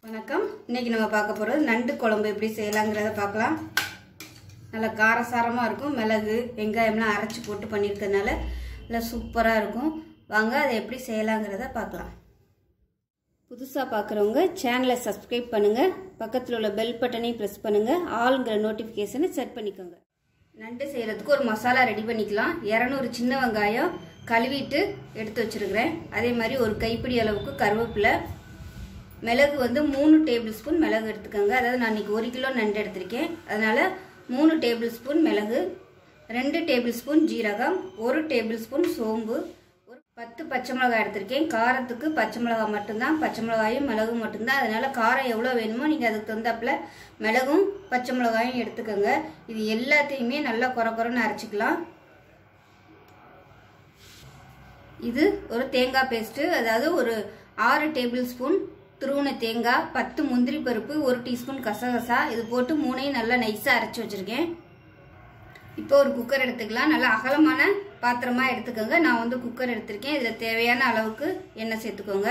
வணக்கம் இன்னைக்கு நம்ம பார்க்க போகிறது நண்டு குழம்பு எப்படி செய்யலாங்கிறத பார்க்கலாம் நல்லா காரசாரமாக இருக்கும் மிளகு வெங்காயம்லாம் அரைச்சி போட்டு பண்ணியிருக்கிறதுனால நல்லா சூப்பராக இருக்கும் வாங்க அதை எப்படி செய்யலாங்கிறத பார்க்கலாம் புதுசாக பார்க்குறவங்க சேனலை சப்ஸ்கிரைப் பண்ணுங்கள் பக்கத்தில் உள்ள பெல் பட்டனையும் ப்ரெஸ் பண்ணுங்கள் ஆளுங்கிற நோட்டிஃபிகேஷனை செட் பண்ணிக்கோங்க நண்டு செய்கிறதுக்கு ஒரு மசாலா ரெடி பண்ணிக்கலாம் இரநூறு சின்ன வெங்காயம் கழுவிட்டு எடுத்து வச்சுருக்கிறேன் அதே மாதிரி ஒரு கைப்பிடி அளவுக்கு கருவேப்பிலை மிளகு வந்து மூணு டேபிள் ஸ்பூன் மிளகு எடுத்துக்கோங்க அதாவது நான் இன்னைக்கு ஒரு கிலோ நண்டு எடுத்திருக்கேன் அதனால் மூணு டேபிள் ஸ்பூன் மிளகு ரெண்டு டேபிள் ஸ்பூன் ஜீரகம் ஒரு டேபிள் ஸ்பூன் சோம்பு ஒரு பத்து பச்சை மிளகாய் எடுத்திருக்கேன் காரத்துக்கு பச்சை மிளகாய் மட்டும்தான் பச்சை மிளகாயும் மிளகும் மட்டும்தான் அதனால் காரம் எவ்வளோ வேணுமோ நீங்கள் அதுக்கு தகுந்தாப்புல மிளகும் பச்சை மிளகாயும் எடுத்துக்கோங்க இது எல்லாத்தையுமே நல்லா குறை குறைன்னு அரைச்சிக்கலாம் இது ஒரு தேங்காய் பேஸ்ட்டு அதாவது ஒரு ஆறு டேபிள் ஸ்பூன் துருவன தேங்காய் பத்து முந்திரி பருப்பு ஒரு டீஸ்பூன் கசகசா இது போட்டு மூணையும் நல்லா நைஸாக அரைச்சி வச்சுருக்கேன் இப்போ ஒரு குக்கர் எடுத்துக்கலாம் நல்லா அகலமான பாத்திரமா எடுத்துக்கோங்க நான் வந்து குக்கர் எடுத்திருக்கேன் இதில் தேவையான அளவுக்கு எண்ணெய் சேர்த்துக்கோங்க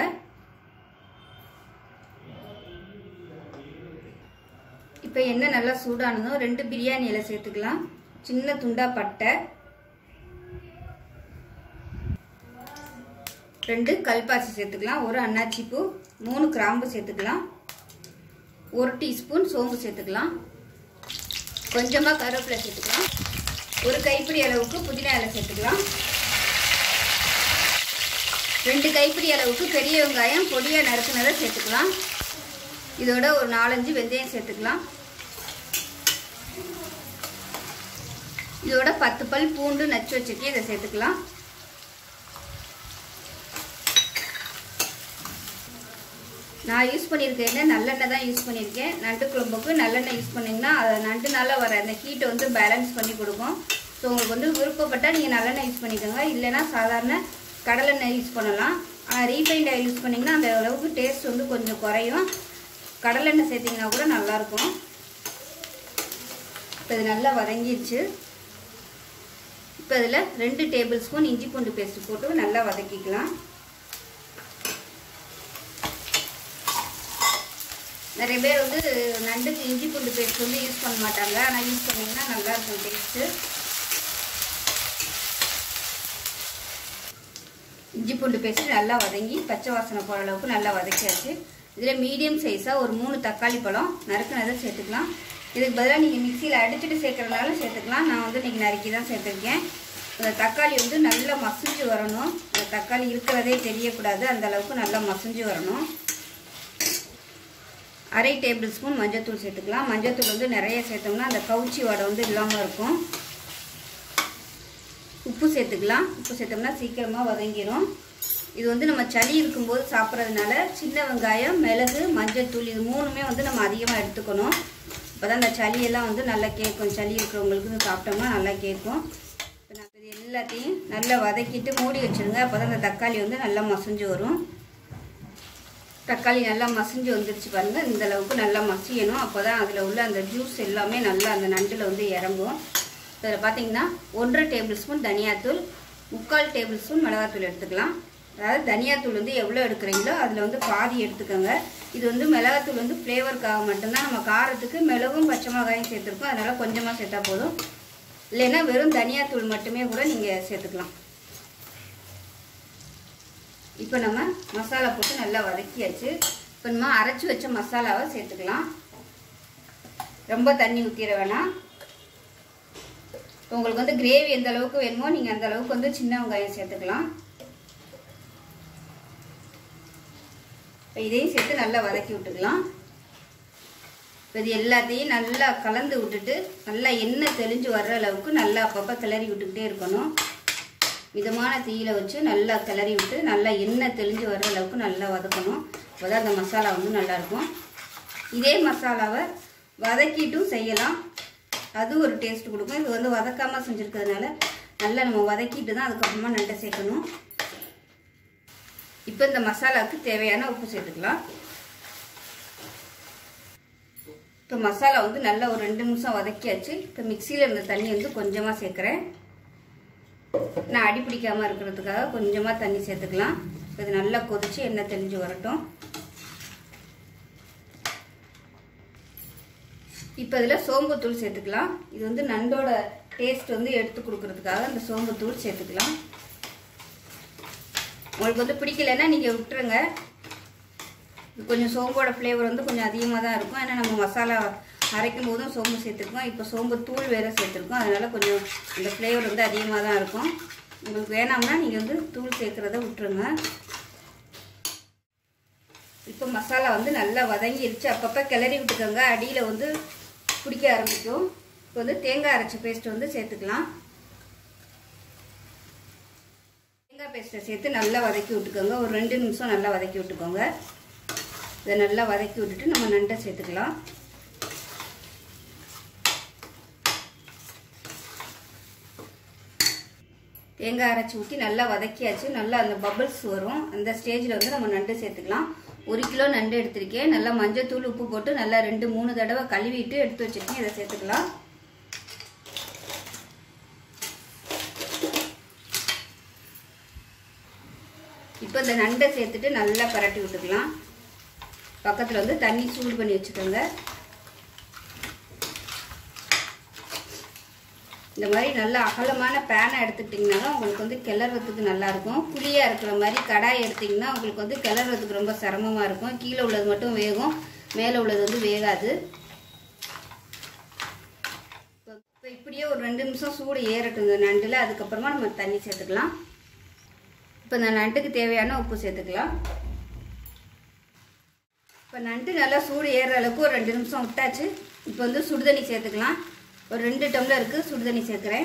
இப்போ எண்ணெய் நல்லா சூடானதும் ரெண்டு பிரியாணி இலை சேர்த்துக்கலாம் சின்ன துண்டா பட்டை ரெண்டு கல்பாசி சேர்த்துக்கலாம் ஒரு அன்னாச்சி பூ மூணு கிராம்பு சேர்த்துக்கலாம் ஒரு டீஸ்பூன் சோம்பு சேர்த்துக்கலாம் கொஞ்சமாக கருவேப்பிலை சேர்த்துக்கலாம் ஒரு கைப்பிடி அளவுக்கு புதினா இலை சேர்த்துக்கலாம் ரெண்டு கைப்பிடி அளவுக்கு பெரிய வெங்காயம் பொடியாக நறுக்குனதை சேர்த்துக்கலாம் இதோட ஒரு நாலஞ்சு வெந்தயம் சேர்த்துக்கலாம் இதோட பத்து பல் பூண்டு நச்சு வச்சுருக்கேன் இதை சேர்த்துக்கலாம் நான் யூஸ் பண்ணியிருக்க எண்ணெய் நல்லெண்ணெய் தான் யூஸ் பண்ணியிருக்கேன் நண்டு குழம்புக்கு நல்லெண்ணெய் யூஸ் பண்ணிங்கன்னா அது நண்டுனால வர அந்த ஹீட்டை வந்து பேலன்ஸ் பண்ணி கொடுக்கும் ஸோ உங்களுக்கு வந்து விருப்பப்பட்டால் நீங்கள் நல்லெண்ணெய் யூஸ் பண்ணிக்கோங்க இல்லைன்னா சாதாரண கடலெண்ணெய் யூஸ் பண்ணலாம் ஆனால் ரீஃபைண்ட் ஆயில் யூஸ் பண்ணிங்கன்னா அந்த அளவுக்கு டேஸ்ட் வந்து கொஞ்சம் குறையும் கடலெண்ணெய் சேர்த்திங்கன்னா கூட நல்லாயிருக்கும் இப்போ இது நல்லா வதங்கிடுச்சு இப்போ இதில் ரெண்டு டேபிள் ஸ்பூன் இஞ்சி பூண்டு பேஸ்ட் போட்டு நல்லா வதக்கிக்கலாம் நிறைய பேர் வந்து நண்டுக்கு இஞ்சி பூண்டு பேஸ்ட் வந்து யூஸ் பண்ண மாட்டாங்க ஆனால் யூஸ் பண்ணிங்கன்னா நல்லாயிருக்கும் டேஸ்ட்டு இஞ்சி பூண்டு பேஸ்ட் நல்லா வதங்கி பச்சை வாசனை போகிற அளவுக்கு நல்லா வதக்கியாச்சு இதில் மீடியம் சைஸாக ஒரு மூணு தக்காளி பழம் நறுக்குனதை சேர்த்துக்கலாம் இதுக்கு பதிலாக நீங்கள் மிக்சியில் அடிச்சுட்டு சேர்க்குறதுனால சேர்த்துக்கலாம் நான் வந்து இன்றைக்கி நறுக்கி தான் சேர்த்துருக்கேன் அந்த தக்காளி வந்து நல்லா மசிஞ்சு வரணும் அந்த தக்காளி இருக்கிறதே தெரியக்கூடாது அந்த அளவுக்கு நல்லா மசிஞ்சு வரணும் அரை டேபிள் ஸ்பூன் மஞ்சத்தூள் சேர்த்துக்கலாம் மஞ்சத்தூள் வந்து நிறைய சேர்த்தோம்னா அந்த கவுச்சி வடை வந்து இல்லாமல் இருக்கும் உப்பு சேர்த்துக்கலாம் உப்பு சேர்த்தோம்னா சீக்கிரமாக வதங்கிடும் இது வந்து நம்ம சளி இருக்கும்போது சாப்பிட்றதுனால சின்ன வெங்காயம் மிளகு மஞ்சத்தூள் இது மூணுமே வந்து நம்ம அதிகமாக எடுத்துக்கணும் அப்போ தான் அந்த சளியெல்லாம் வந்து நல்லா கேட்கும் சளி இருக்கிறவங்களுக்கு இது சாப்பிட்டோம்னா நல்லா கேட்கும் இப்போ நான் இது எல்லாத்தையும் நல்லா வதக்கிட்டு மூடி வச்சுருங்க அப்போ தான் அந்த தக்காளி வந்து நல்லா மசிஞ்சு வரும் தக்காளி நல்லா மசிஞ்சு வந்துருச்சு பாருங்கள் இந்த அளவுக்கு நல்லா மசியணும் அப்போ தான் அதில் உள்ள அந்த ஜூஸ் எல்லாமே நல்லா அந்த நண்டில் வந்து இறங்கும் இதில் பார்த்தீங்கன்னா ஒன்றரை டேபிள் ஸ்பூன் தனியாத்தூள் முக்கால் டேபிள் ஸ்பூன் மிளகாத்தூள் எடுத்துக்கலாம் அதாவது தனியாத்தூள் வந்து எவ்வளோ எடுக்கிறீங்களோ அதில் வந்து பாதி எடுத்துக்கோங்க இது வந்து மிளகாத்தூள் வந்து ஃப்ளேவருக்காக மட்டும்தான் நம்ம காரத்துக்கு மிளகும் பச்சை மிளகாயும் சேர்த்துருக்கோம் அதனால் கொஞ்சமாக சேர்த்தா போதும் இல்லைன்னா வெறும் தனியாத்தூள் மட்டுமே கூட நீங்கள் சேர்த்துக்கலாம் இப்போ நம்ம மசாலா போட்டு நல்லா வதக்கியாச்சு இப்போ நம்ம அரைச்சி வச்ச மசாலாவை சேர்த்துக்கலாம் ரொம்ப தண்ணி ஊற்றிட வேணாம் உங்களுக்கு வந்து கிரேவி எந்த அளவுக்கு வேணுமோ நீங்கள் அந்த அளவுக்கு வந்து சின்ன வெங்காயம் சேர்த்துக்கலாம் இப்போ இதையும் சேர்த்து நல்லா வதக்கி விட்டுக்கலாம் இப்போ இது எல்லாத்தையும் நல்லா கலந்து விட்டுட்டு நல்லா எண்ணெய் தெளிஞ்சு வர்ற அளவுக்கு நல்லா அப்பப்போ கிளறி விட்டுக்கிட்டே இருக்கணும் மிதமான தீயில வச்சு நல்லா கிளறி விட்டு நல்லா எண்ணெய் தெளிஞ்சு வர்ற அளவுக்கு நல்லா வதக்கணும் அப்போதான் அந்த மசாலா வந்து நல்லாயிருக்கும் இதே மசாலாவை வதக்கிட்டும் செய்யலாம் அது ஒரு டேஸ்ட் கொடுக்கும் இது வந்து வதக்காமல் செஞ்சுருக்கிறதுனால நல்லா நம்ம வதக்கிட்டு தான் அதுக்கப்புறமா நண்டை சேர்க்கணும் இப்போ இந்த மசாலாவுக்கு தேவையான உப்பு சேர்த்துக்கலாம் இப்போ மசாலா வந்து நல்லா ஒரு ரெண்டு நிமிஷம் வதக்கியாச்சு இப்போ மிக்சியில் இருந்த தண்ணி வந்து கொஞ்சமாக சேர்க்குறேன் நான் அடி பிடிக்காமல் இருக்கிறதுக்காக கொஞ்சமாக தண்ணி சேர்த்துக்கலாம் இது நல்லா கொதித்து எண்ணெய் தெளிஞ்சு வரட்டும் இப்போ இதில் சோம்புத்தூள் சேர்த்துக்கலாம் இது வந்து நண்டோட டேஸ்ட் வந்து எடுத்து கொடுக்கறதுக்காக அந்த சோம்புத்தூள் சேர்த்துக்கலாம் உங்களுக்கு வந்து பிடிக்கலன்னா நீங்கள் விட்டுருங்க இது கொஞ்சம் சோம்போட ஃப்ளேவர் வந்து கொஞ்சம் அதிகமாக தான் இருக்கும் ஏன்னா நம்ம மசாலா அரைக்கும் போதும் சோம்பு சேர்த்துருக்கோம் இப்போ சோம்பு தூள் வேறு சேர்த்துருக்கோம் அதனால் கொஞ்சம் அந்த ஃப்ளேவர் வந்து அதிகமாக தான் இருக்கும் உங்களுக்கு வேணாம்னா நீங்கள் வந்து தூள் சேர்க்குறத விட்டுருங்க இப்போ மசாலா வந்து நல்லா வதங்கிருச்சு அப்பப்போ கிளறி விட்டுக்கோங்க அடியில் வந்து பிடிக்க ஆரம்பிக்கும் இப்போ வந்து தேங்காய் அரைச்ச பேஸ்ட் வந்து சேர்த்துக்கலாம் தேங்காய் பேஸ்ட்டை சேர்த்து நல்லா வதக்கி விட்டுக்கோங்க ஒரு ரெண்டு நிமிஷம் நல்லா வதக்கி விட்டுக்கோங்க இதை நல்லா வதக்கி விட்டுட்டு நம்ம நண்டை சேர்த்துக்கலாம் தேங்காய் அரைச்சி ஊற்றி நல்லா வதக்கியாச்சு நல்லா அந்த பபிள்ஸ் வரும் அந்த ஸ்டேஜில் வந்து நம்ம நண்டு சேர்த்துக்கலாம் ஒரு கிலோ நண்டு எடுத்திருக்கேன் நல்லா மஞ்சள் தூள் உப்பு போட்டு நல்லா ரெண்டு மூணு தடவை கழுவிட்டு எடுத்து வச்சிருக்கேன் இதை சேர்த்துக்கலாம் இப்போ இந்த நண்டை சேர்த்துட்டு நல்லா பரட்டி விட்டுக்கலாம் பக்கத்தில் வந்து தண்ணி சூடு பண்ணி வச்சுக்கோங்க இந்த மாதிரி நல்ல அகலமான பேனை எடுத்துக்கிட்டிங்கனாலும் உங்களுக்கு வந்து கிளறதுக்கு நல்லாயிருக்கும் குழியாக இருக்கிற மாதிரி கடாய் எடுத்திங்கன்னா உங்களுக்கு வந்து கிளறதுக்கு ரொம்ப சிரமமாக இருக்கும் கீழே உள்ளது மட்டும் வேகும் மேலே உள்ளது வந்து வேகாது இப்போ இப்படியே ஒரு ரெண்டு நிமிஷம் சூடு ஏறட்டும் இந்த நண்டில் அதுக்கப்புறமா நம்ம தண்ணி சேர்த்துக்கலாம் இப்போ இந்த நண்டுக்கு தேவையான உப்பு சேர்த்துக்கலாம் இப்போ நண்டு நல்லா சூடு ஏறுற அளவுக்கு ஒரு ரெண்டு நிமிஷம் விட்டாச்சு இப்போ வந்து சுடுதண்ணி சேர்த்துக்கலாம் ஒரு ரெண்டு டம்ளருக்கு சுடுதண்ணி சேர்க்குறேன்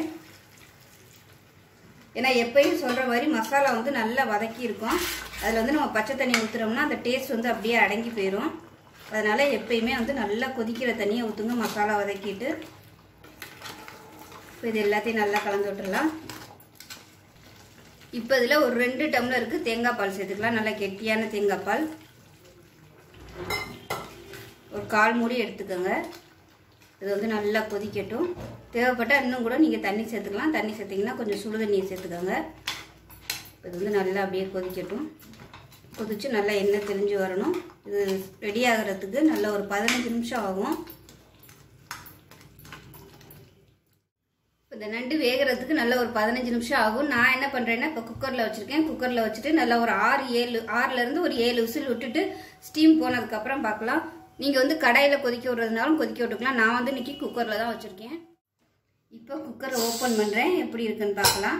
ஏன்னா எப்பயும் சொல்கிற மாதிரி மசாலா வந்து நல்லா வதக்கி இருக்கும் அதில் வந்து நம்ம பச்சை தண்ணி ஊற்றுறோம்னா அந்த டேஸ்ட் வந்து அப்படியே அடங்கி போயிடும் அதனால் எப்பயுமே வந்து நல்லா கொதிக்கிற தண்ணியை ஊற்றுங்க மசாலா வதக்கிட்டு இப்போ இது எல்லாத்தையும் நல்லா கலந்து விட்டுறலாம் இப்போ இதில் ஒரு ரெண்டு டம்ளருக்கு தேங்காய் பால் சேர்த்துக்கலாம் நல்லா கெட்டியான தேங்காய் பால் ஒரு கால் மூடி எடுத்துக்கோங்க இது வந்து நல்லா கொதிக்கட்டும் தேவைப்பட்டால் இன்னும் கூட நீங்கள் தண்ணி சேர்த்துக்கலாம் தண்ணி சேர்த்திங்கன்னா கொஞ்சம் சுடு தண்ணியை சேர்த்துக்கோங்க இது வந்து நல்லா அப்படியே கொதிக்கட்டும் கொதித்து நல்லா எண்ணெய் தெளிஞ்சு வரணும் இது ரெடி ஆகிறதுக்கு நல்ல ஒரு பதினஞ்சு நிமிஷம் ஆகும் இந்த நண்டு வேகிறதுக்கு நல்ல ஒரு பதினஞ்சு நிமிஷம் ஆகும் நான் என்ன பண்ணுறேன்னா இப்போ குக்கரில் வச்சுருக்கேன் குக்கரில் வச்சுட்டு நல்லா ஒரு ஆறு ஏழு ஆறுலேருந்து ஒரு ஏழு விசில் விட்டுட்டு ஸ்டீம் போனதுக்கப்புறம் பார்க்கலாம் நீங்கள் வந்து கடாயில் கொதிக்க விடுறதுனாலும் கொதிக்க விட்டுக்கலாம் நான் வந்து இன்றைக்கி குக்கரில் தான் வச்சுருக்கேன் இப்போ குக்கரை ஓப்பன் பண்ணுறேன் எப்படி இருக்குன்னு பார்க்கலாம்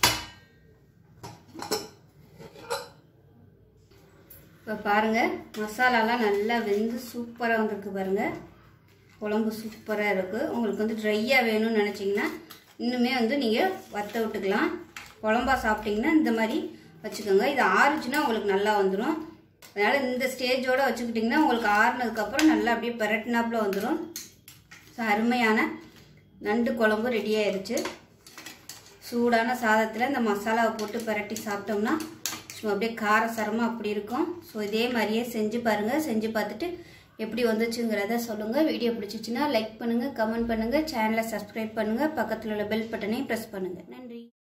இப்போ பாருங்கள் மசாலாலாம் நல்லா வெந்து சூப்பராக வந்திருக்கு பாருங்கள் குழம்பு சூப்பராக இருக்குது உங்களுக்கு வந்து ட்ரையாக வேணும்னு நினச்சிங்கன்னா இன்னுமே வந்து நீங்கள் வத்த விட்டுக்கலாம் குழம்பா சாப்பிட்டிங்கன்னா இந்த மாதிரி வச்சுக்கோங்க இது ஆறுச்சுன்னா உங்களுக்கு நல்லா வந்துடும் அதனால் இந்த ஸ்டேஜோடு வச்சுக்கிட்டிங்கன்னா உங்களுக்கு ஆறுனதுக்கப்புறம் நல்லா அப்படியே பெரட்டினாப்பில் வந்துடும் ஸோ அருமையான நண்டு குழம்பு ரெடி ஆயிடுச்சு சூடான சாதத்தில் இந்த மசாலாவை போட்டு பெரட்டி சாப்பிட்டோம்னா சும்மா அப்படியே காரசாரமாக அப்படி இருக்கும் ஸோ இதே மாதிரியே செஞ்சு பாருங்கள் செஞ்சு பார்த்துட்டு எப்படி வந்துச்சுங்கிறத சொல்லுங்கள் வீடியோ பிடிச்சிச்சின்னா லைக் பண்ணுங்கள் கமெண்ட் பண்ணுங்கள் சேனலை சப்ஸ்கிரைப் பண்ணுங்கள் பக்கத்தில் உள்ள பெல் பட்டனையும் ப்ரெஸ் பண்ணுங்கள் நன்றி